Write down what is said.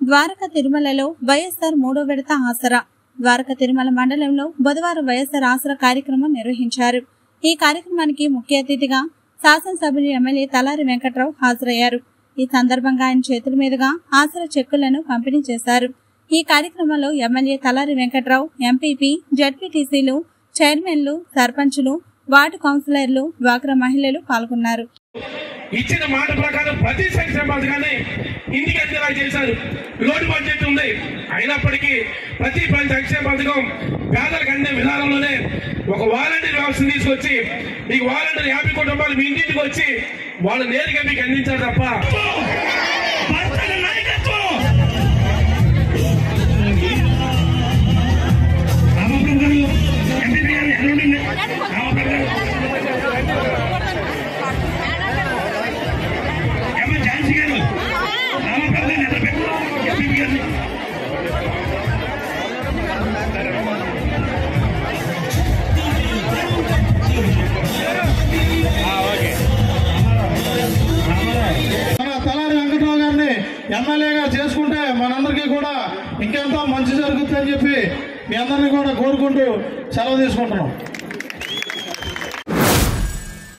ద్వారక తిరుమలలో వైఎస్ఆర్ మూడో విడత ఆసరా ద్వారక తిరుమల మండలంలో బుధవారం వైఎస్ఆర్ ఆసరా కార్యక్రమం నిర్వహించారు ఈ కార్యక్రమానికి ముఖ్య అతిథిగా శాసనసభ్యులు ఎమ్మెల్యే తలారి వెంకట్రావు హాజరయ్యారు ఈ సందర్భంగా ఆయన చేతుల మీదుగా ఆసరా చెక్కులను పంపిణీ చేశారు ఈ కార్యక్రమంలో ఎమ్మెల్యే తలారి వెంకట్రావు ఎంపీపీ జడ్పీటీసీలు చైర్మన్లు సర్పంచులు వార్డు కౌన్సిలర్లు డ్వాక్రా మహిళలు పాల్గొన్నారు ఇచ్చిన మాట ప్రకారం ప్రతి సంక్షేమ పథకాన్ని ఇంటికి అందేలా చేశారు లోటు బడ్జెట్ ఉంది అయినప్పటికీ ప్రతి పని సంక్షేమ పథకం పేదలకు అందే విధానంలోనే ఒక వాలంటీర్ వ్యవస్థను తీసుకొచ్చి మీకు వాలంటీర్ యాభై కుటుంబాలు మీ ఇంటికి వచ్చి వాళ్ళు నేరుగా మీకు అందించారు తప్ప భర్తల నాయకత్వం రామప్రభు గారు ఎంపీ గారు ఎక్కడ ఉండండి రామప్రభు గారు ఏమో ఝాన్సీ గారు రామప్రభు గారిని ఎక్కడ పెట్టు ఎంపీ గారిని మన తలారి వెంకటరావు గారిని ఎమ్మెల్యేగా చేసుకుంటే మనందరికీ కూడా ఇంకెంతో మంచి జరుగుతుందని చెప్పి మీ అందరినీ కూడా కోరుకుంటూ సెలవు తీసుకుంటున్నాం